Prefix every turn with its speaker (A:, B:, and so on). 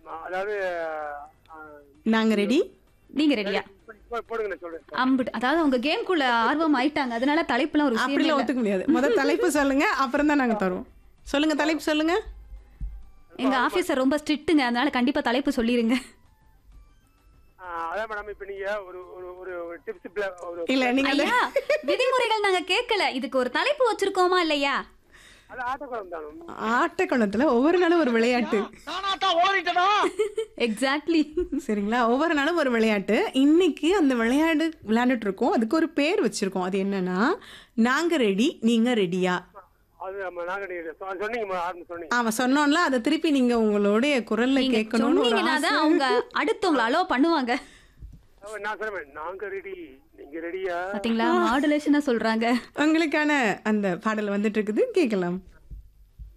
A: அதாவது ஆ,
B: நாங்க ரெடி
C: நீங்க ரெடியா
A: போ- போடுங்க நான் சொல்றேன்
C: அம்பிட்டு அதாவது அவங்க கேம்குள்ள ஆர்வம் ஆயிட்டாங்க அதனால தலைப்புலாம் ஒரு விஷயம்
B: அப்படிலாம்
C: இல்ல.
B: ஒத்துக்க முடியாது முதல் தலைப்பு சொல்லுங்க அப்புறம் தான் நாங்க தருவோம் சொல்லுங்க தலைப்பு சொல்லுங்க
C: எங்க ஆபீசர் ரொம்ப ஸ்ட்ரிக்ட்டுங்க அதனால கண்டிப்பா தலைப்பு சொல்லிருங்க
A: ஆ, அதான் மேடம் இப்ப நீங்க ஒரு ஒரு ஒரு ஒரு டிப்ஸ் ஒரு
B: இல்ல நீங்க அந்த-
C: ஐயா விதிமுறைகள் நாங்க கேட்கல இதுக்கு ஒரு தலைப்பு வச்சிருக்கோமா இல்லையா
A: அது ஆட்டக்குளம் தானும்
B: ஆட்டக்குளத்துல ஒவ்வொரு நாளும் ஒரு விளையாட்டு
C: எக்ஸாக்ட்லி
B: சரிங்களா ஒவ்வொரு நாளும் ஒரு விளையாட்டு இன்னைக்கு அந்த விளையாடு விளையாண்டுட்டு இருக்கோம் அதுக்கு ஒரு பேர் வச்சிருக்கோம் அது என்னன்னா நாங்க ரெடி நீங்க ரெடியா
A: அது நம்ம நாகடி சொன்னீங்க மேடம், ஆரம்பி சொன்னீங்க
B: ஆமா சொன்னோம்ல அதை திருப்பி நீங்க உங்களுடைய குரல்ல
C: நீங்க
B: கேட்கணும்னு ஒரு
C: சொன்னீங்கன்னா
B: ஆசை.
C: தான் அவங்க அடுத்தவங்களை அலோ பண்ணுவாங்க
A: அவ- நான் சொல்றேன் நாங்க ரெடி நீங்க ரெடியா
C: பாத்தீங்களா மாடுலேஷனா சொல்றாங்க
B: உங்களுக்கான அந்த பாடல் வந்துட்டு இருக்குது கேட்கலாம்